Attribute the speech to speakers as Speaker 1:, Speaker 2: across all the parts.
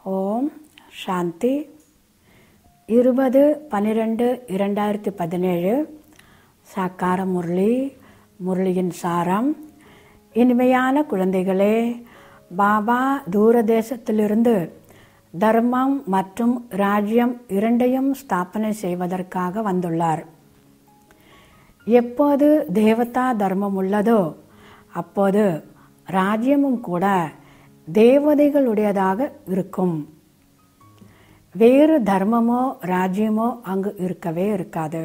Speaker 1: ஓம் சாந்தி இருபது பன்னிரெண்டு இரண்டாயிரத்தி பதினேழு சாக்கார முரளி முரளியின் சாரம் இனிமையான குழந்தைகளே பாபா தூரதேசத்திலிருந்து தர்மம் மற்றும் ராஜ்யம் இரண்டையும் ஸ்தாபனை செய்வதற்காக வந்துள்ளார் எப்போது தேவதா தர்மம் உள்ளதோ அப்போது ராஜ்யமும் கூட தேவதைகளுடையதாக இருக்கும் வேறு தர்மமோ ராஜ்யமோ அங்கு இருக்கவே இருக்காது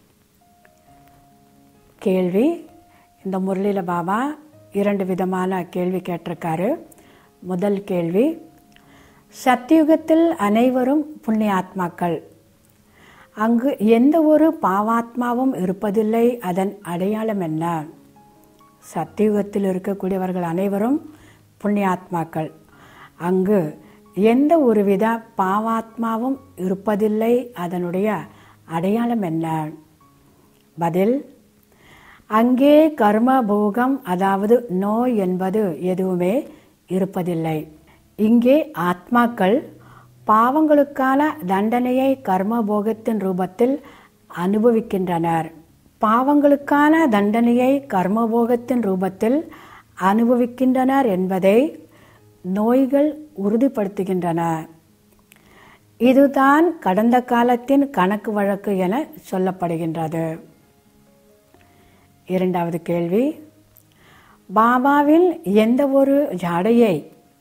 Speaker 1: கேள்வி இந்த முரளியில் பாபா இரண்டு விதமான கேள்வி கேட்டிருக்காரு முதல் கேள்வி சத்தியுகத்தில் அனைவரும் புண்ணியாத்மாக்கள் அங்கு எந்த ஒரு பாவாத்மாவும் இருப்பதில்லை அதன் அடையாளம் என்ன சத்தியுகத்தில் இருக்கக்கூடியவர்கள் அனைவரும் புண்ணியாத்மாக்கள் அங்கு எந்த ஒருவித பாவாத்மாவும் இருப்பதில்லை அதனுடைய அடையாளம் என்ன பதில் அங்கே கர்ம போகம் அதாவது நோய் என்பது எதுவுமே இருப்பதில்லை இங்கே ஆத்மாக்கள் பாவங்களுக்கான தண்டனையை கர்ம போகத்தின் ரூபத்தில் அனுபவிக்கின்றனர் பாவங்களுக்கான தண்டனையை கர்மபோகத்தின் ரூபத்தில் அனுபவிக்கின்றனர் என்பதை நோய்கள் உறுதிப்படுத்துகின்றன இதுதான் கடந்த காலத்தின் கணக்கு வழக்கு என சொல்லப்படுகின்றது இரண்டாவது கேள்வி பாபாவின் எந்த ஒரு ஜாடையை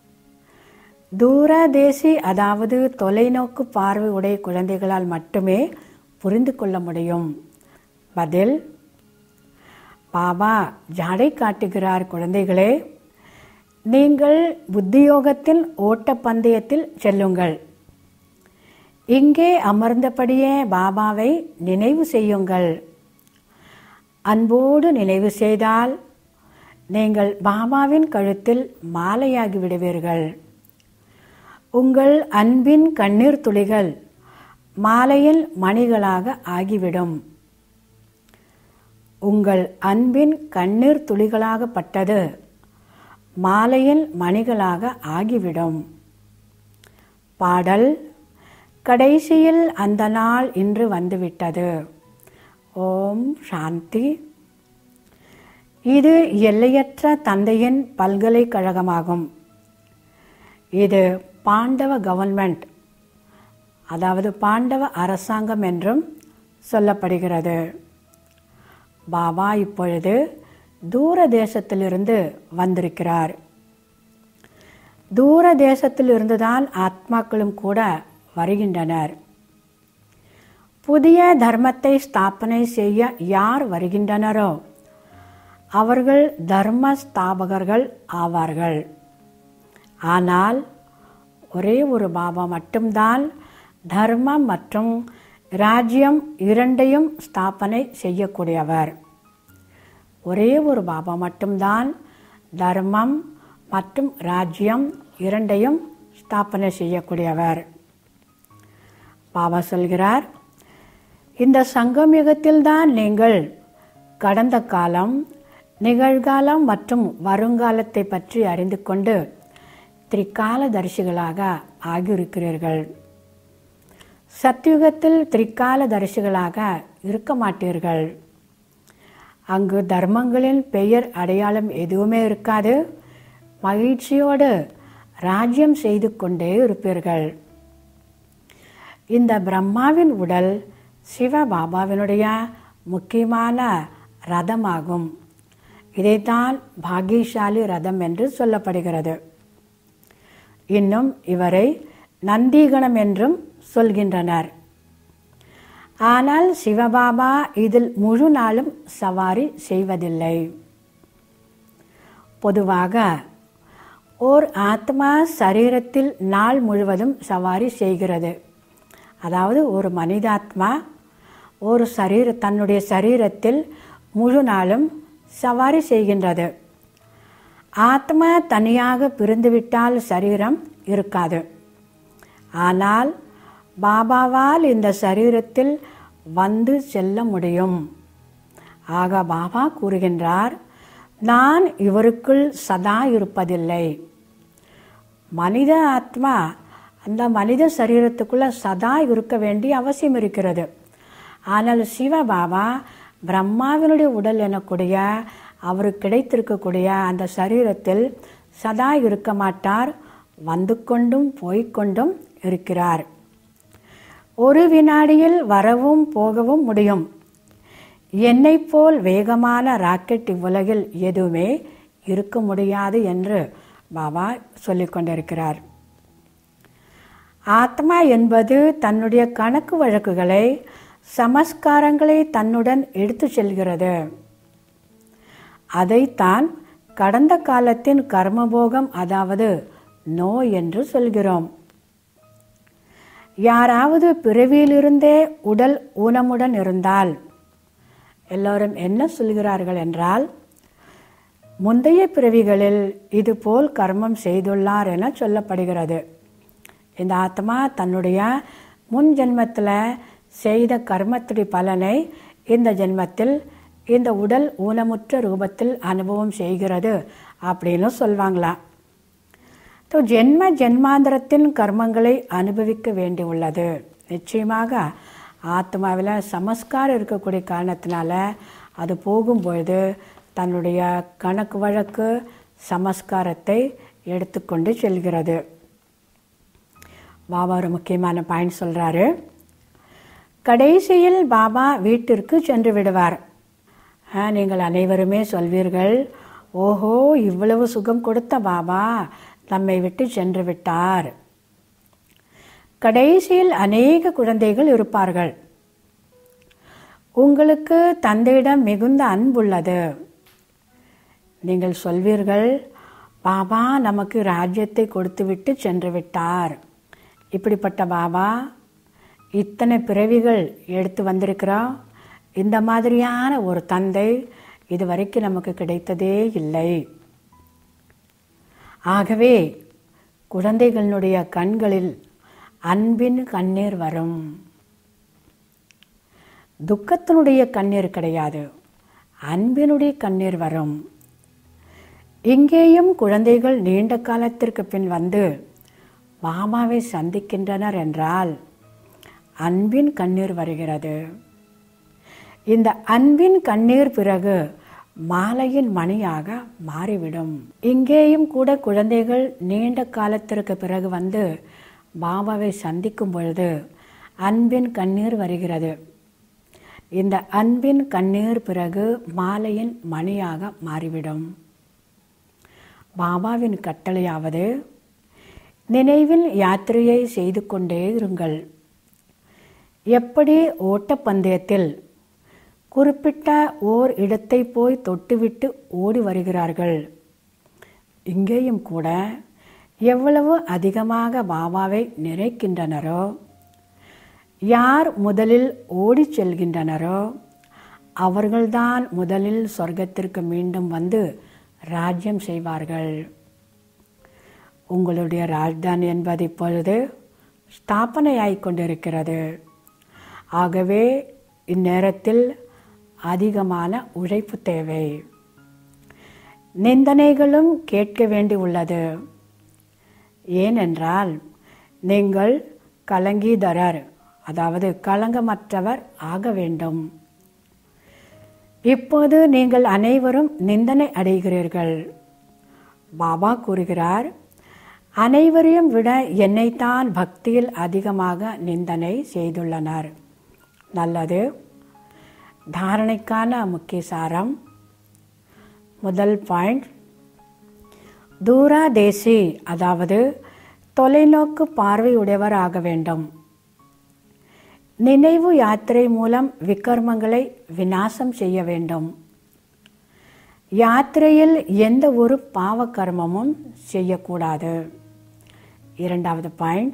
Speaker 1: தூரதேசி அதாவது தொலைநோக்கு பார்வை உடைய குழந்தைகளால் மட்டுமே புரிந்து கொள்ள முடியும் பதில் பாபா ஜாடை காட்டுகிறார் குழந்தைகளே நீங்கள் புத்தியோகத்தின் ஓட்டப்பந்தயத்தில் செல்லுங்கள் இங்கே அமர்ந்தபடியே பாபாவை நினைவு செய்யுங்கள் அன்போடு நினைவு செய்தால் நீங்கள் பாபாவின் கழுத்தில் மாலையாகி விடுவீர்கள் உங்கள் அன்பின் கண்ணீர் துளிகள் மாலையில் மணிகளாக ஆகிவிடும் உங்கள் அன்பின் கண்ணீர் துளிகளாகப்பட்டது மாலையில் மணிகளாக ஆகிவிடும் பாடல் கடைசியில் அந்த நாள் இன்று வந்துவிட்டது ஓம் சாந்தி இது எல்லையற்ற தந்தையின் பல்கலைக்கழகமாகும் இது பாண்டவ கவர்மெண்ட் அதாவது பாண்டவ அரசாங்கம் என்றும் சொல்லப்படுகிறது பாபா இப்பொழுது தூர தேசத்திலிருந்து வந்திருக்கிறார் தூர தேசத்திலிருந்து தான் ஆத்மாக்களும் கூட வருகின்றனர் புதிய தர்மத்தை ஸ்தாபனை செய்ய யார் வருகின்றனரோ அவர்கள் தர்ம ஸ்தாபகர்கள் ஆவார்கள் ஆனால் ஒரே ஒரு பாபா மட்டும்தான் தர்மம் மற்றும் ராஜ்யம் இரண்டையும் ஸ்தாபனை செய்யக்கூடியவர் ஒரே ஒரு பாபா மட்டும்தான் தர்மம் மற்றும் ராஜ்யம் இரண்டையும் ஸ்தாபனை செய்யக்கூடியவர் பாபா சொல்கிறார் இந்த சங்கம் யுகத்தில்தான் நீங்கள் கடந்த காலம் நிகழ்காலம் மற்றும் வருங்காலத்தை பற்றி அறிந்து கொண்டு திரிகால தரிசிகளாக ஆகியிருக்கிறீர்கள் சத்தியுகத்தில் திரிகால தரிசிகளாக இருக்க மாட்டீர்கள் அங்கு தர்மங்களின் பெயர் அடையாளம் எதுவுமே இருக்காது மகிழ்ச்சியோடு ராஜ்யம் செய்து கொண்டே இருப்பீர்கள் இந்த பிரம்மாவின் உடல் சிவபாபாவினுடைய முக்கியமான ரதமாகும் இதைத்தான் பாகியசாலி ரதம் என்று சொல்லப்படுகிறது இன்னும் இவரை நந்தீகணம் என்றும் சொல்கின்றனர் ஆனால் சிவபாபா இதில் முழு நாளும் சவாரி செய்வதில்லை பொதுவாக ஓர் ஆத்மா சரீரத்தில் நாள் முழுவதும் சவாரி செய்கிறது அதாவது ஒரு மனிதாத்மா ஒரு சரீர தன்னுடைய சரீரத்தில் முழு நாளும் சவாரி செய்கின்றது ஆத்மா தனியாக பிரிந்துவிட்டால் சரீரம் இருக்காது ஆனால் பாபாவால் இந்த சரீரத்தில் வந்து செல்ல முடியும் ஆக பாபா கூறுகின்றார் நான் இவருக்குள் சதா இருப்பதில்லை மனித ஆத்மா அந்த மனித சரீரத்துக்குள்ள சதா இருக்க வேண்டிய அவசியம் இருக்கிறது ஆனால் சிவபாபா பிரம்மாவினுடைய உடல் எனக்கூடிய அவருக்கு கிடைத்திருக்கக்கூடிய அந்த சரீரத்தில் சதா இருக்க மாட்டார் வந்து கொண்டும் போய்கொண்டும் இருக்கிறார் ஒரு வினாடியில் வரவும் போகவும் முடியும் என்னை போல் வேகமான ராக்கெட் இவ்வுலகில் எதுவுமே இருக்க முடியாது என்று பாபா சொல்லிக் கொண்டிருக்கிறார் ஆத்மா என்பது தன்னுடைய கணக்கு வழக்குகளை சமஸ்காரங்களை தன்னுடன் எடுத்து செல்கிறது அதைத்தான் கடந்த காலத்தின் கர்மபோகம் அதாவது நோய் என்று சொல்கிறோம் யாராவது பிறவியிலிருந்தே உடல் ஊனமுடன் இருந்தால் எல்லோரும் என்ன சொல்கிறார்கள் என்றால் முந்தைய பிறவிகளில் இதுபோல் கர்மம் செய்துள்ளார் என சொல்லப்படுகிறது இந்த ஆத்மா தன்னுடைய முன் ஜென்மத்தில் செய்த கர்மத்துடைய பலனை இந்த ஜென்மத்தில் இந்த உடல் ஊனமுற்ற ரூபத்தில் அனுபவம் செய்கிறது அப்படின்னு சொல்வாங்களாம் ஸோ ஜென்ம ஜென்மாந்திரத்தின் கர்மங்களை அனுபவிக்க வேண்டியுள்ளது நிச்சயமாக ஆத்மாவில் சமஸ்காரம் இருக்கக்கூடிய காரணத்தினால அது போகும்பொழுது தன்னுடைய கணக்கு வழக்கு சமஸ்காரத்தை எடுத்துக்கொண்டு செல்கிறது பாபா ஒரு முக்கியமான பாயிண்ட் சொல்கிறாரு கடைசியில் பாபா வீட்டிற்கு சென்று விடுவார் நீங்கள் அனைவருமே சொல்வீர்கள் ஓஹோ இவ்வளவு சுகம் கொடுத்த பாபா நம்மை விட்டு சென்று விட்டார் கடைசியில் அநேக குழந்தைகள் இருப்பார்கள் உங்களுக்கு தந்தையிடம் மிகுந்த அன்புள்ளது நீங்கள் சொல்வீர்கள் பாபா நமக்கு ராஜ்யத்தை கொடுத்துவிட்டு சென்று விட்டார் இப்படிப்பட்ட பாபா இத்தனை பிறவிகள் எடுத்து வந்திருக்கிறோம் இந்த மாதிரியான ஒரு தந்தை இது வரைக்கும் நமக்கு கிடைத்ததே இல்லை ஆகவே குழந்தைகளினுடைய கண்களில் அன்பின் கண்ணீர் வரும் துக்கத்தினுடைய கண்ணீர் கிடையாது அன்பினுடைய கண்ணீர் வரும் இங்கேயும் குழந்தைகள் நீண்ட காலத்திற்கு பின் வந்து பாபாவை சந்திக்கின்றனர் என்றால் அன்பின் கண்ணீர் வருகிறது இந்த அன்பின் கண்ணீர் பிறகு மாலையின் மணியாக மாறிவிடும் இங்கேயும் கூட குழந்தைகள் நீண்ட காலத்திற்கு பிறகு வந்து பாபாவை சந்திக்கும் பொழுது அன்பின் கண்ணீர் வருகிறது இந்த அன்பின் கண்ணீர் பிறகு மாலையின் மணியாக மாறிவிடும் பாபாவின் கட்டளையாவது நினைவில் யாத்திரையை செய்து கொண்டே இருங்கள் எப்படி ஓட்டப்பந்தயத்தில் குறிப்பிட்ட ஓர் இடத்தை போய் தொட்டுவிட்டு ஓடி வருகிறார்கள் இங்கேயும் கூட எவ்வளவு அதிகமாக பாபாவை நிறைக்கின்றனரோ யார் முதலில் ஓடி செல்கின்றனரோ அவர்கள்தான் முதலில் சொர்க்கத்திற்கு மீண்டும் வந்து ராஜ்யம் செய்வார்கள் உங்களுடைய ராஜ்தான் என்பது இப்பொழுது ஸ்தாபனையாகிக் கொண்டிருக்கிறது ஆகவே இந்நேரத்தில் அதிகமான உழைப்பு தேவை நிந்தனைகளும் கேட்க வேண்டி உள்ளது ஏனென்றால் நீங்கள் கலங்கீதரர் அதாவது களங்கமற்றவர் ஆக வேண்டும் இப்போது நீங்கள் அனைவரும் நிந்தனை அடைகிறீர்கள் பாபா கூறுகிறார் அனைவரையும் விட என்னைத்தான் பக்தியில் அதிகமாக நிந்தனை செய்துள்ளனர் நல்லது தாரணைக்கான முக்கிய சாரம் முதல் பாயிண்ட் தூராதேசி அதாவது தொலைநோக்கு பார்வையுடையவர் ஆக வேண்டும் நினைவு யாத்திரை மூலம் விக்கர்மங்களை விநாசம் செய்ய வேண்டும் யாத்திரையில் எந்த ஒரு பாவ கர்மமும் செய்யக்கூடாது இரண்டாவது பாயிண்ட்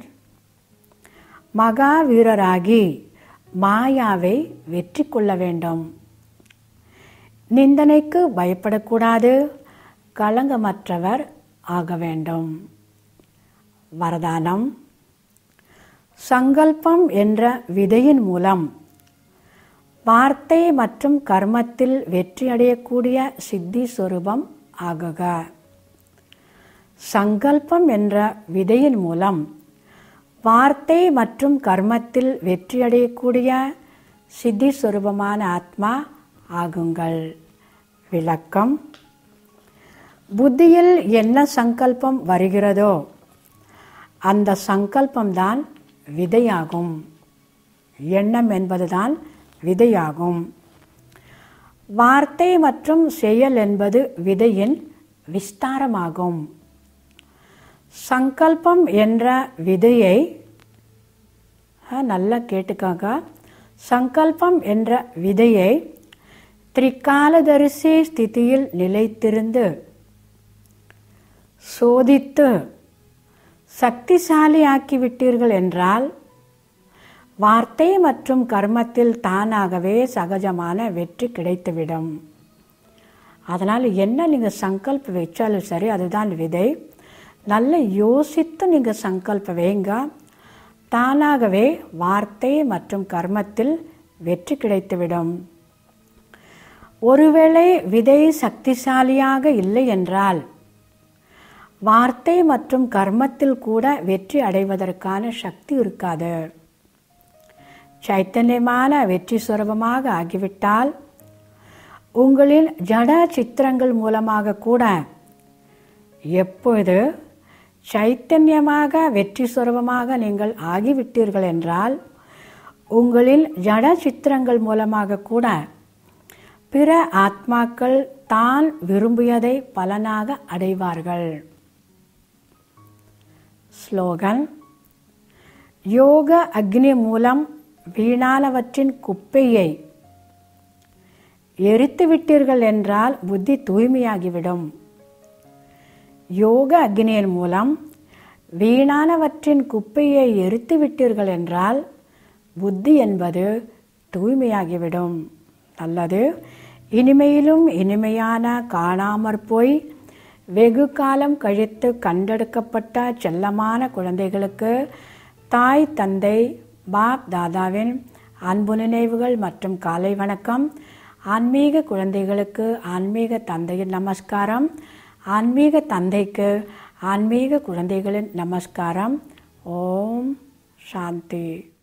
Speaker 1: மகாவீரராகி மாயாவை வெற்றி கொள்ள வேண்டும் நிந்தனைக்கு பயப்படக்கூடாது களங்கமற்றவர் ஆக வேண்டும் வரதானம் சங்கல்பம் என்ற விதையின் மூலம் வார்த்தை மற்றும் கர்மத்தில் வெற்றியடையக்கூடிய சித்தி சொரூபம் ஆகுக சங்கல்பம் என்ற விதையின் மூலம் வார்த்தை மற்றும் கர்மத்தில் வெற்றியடையக்கூடிய சித்தி சொரூபமான ஆத்மா ஆகுங்கள் விளக்கம் புத்தியில் என்ன சங்கல்பம் வருகிறதோ அந்த சங்கல்பம்தான் விதையாகும் எண்ணம் என்பதுதான் விதையாகும் வார்த்தை மற்றும் செயல் என்பது விதையின் விஸ்தாரமாகும் சங்கல்பம் என்ற விதையை நல்லா கேட்டுக்காக சங்கல்பம் என்ற விதையை திரிகாலதரிசி ஸ்திதியில் நிலைத்திருந்து சோதித்து சக்திசாலியாக்கி விட்டீர்கள் என்றால் வார்த்தை மற்றும் கர்மத்தில் தானாகவே சகஜமான வெற்றி கிடைத்துவிடும் அதனால் என்ன நீங்கள் சங்கல்ப வச்சாலும் சரி அதுதான் விதை நல்ல யோசித்து நீங்கள் சங்கல்ப வைங்க தானாகவே வார்த்தை மற்றும் கர்மத்தில் வெற்றி கிடைத்துவிடும் ஒருவேளை விதை சக்திசாலியாக இல்லை என்றால் வார்த்தை மற்றும் கர்மத்தில் கூட வெற்றி அடைவதற்கான சக்தி இருக்காது சைத்தன்யமான வெற்றி சுரபமாக ஆகிவிட்டால் உங்களின் ஜட சித்திரங்கள் மூலமாக கூட எப்பொழுது சைத்தன்யமாக வெற்றி சுரபமாக நீங்கள் ஆகிவிட்டீர்கள் என்றால் உங்களின் ஜட சித்திரங்கள் மூலமாக கூட பிற ஆத்மாக்கள் தான் விரும்பியதை பலனாக அடைவார்கள் ஸ்லோகன் யோக அக்னி மூலம் வீணானவற்றின் குப்பையை எரித்து விட்டீர்கள் என்றால் புத்தி தூய்மையாகிவிடும் யோக அக்னியின் மூலம் வீணானவற்றின் குப்பையை எரித்து விட்டீர்கள் என்றால் புத்தி என்பது தூய்மையாகிவிடும் அல்லது இனிமையிலும் இனிமையான காணாமற் போய் வெகு காலம் கழித்து கண்டெடுக்கப்பட்ட செல்லமான குழந்தைகளுக்கு தாய் தந்தை பாப் தாதாவின் அன்பு நினைவுகள் மற்றும் காலை வணக்கம் ஆன்மீக குழந்தைகளுக்கு ஆன்மீக தந்தையின் நமஸ்காரம் ஆன்மீக தந்தைக்கு ஆன்மீக குழந்தைகளின் நமஸ்காரம் ஓம் சாந்தி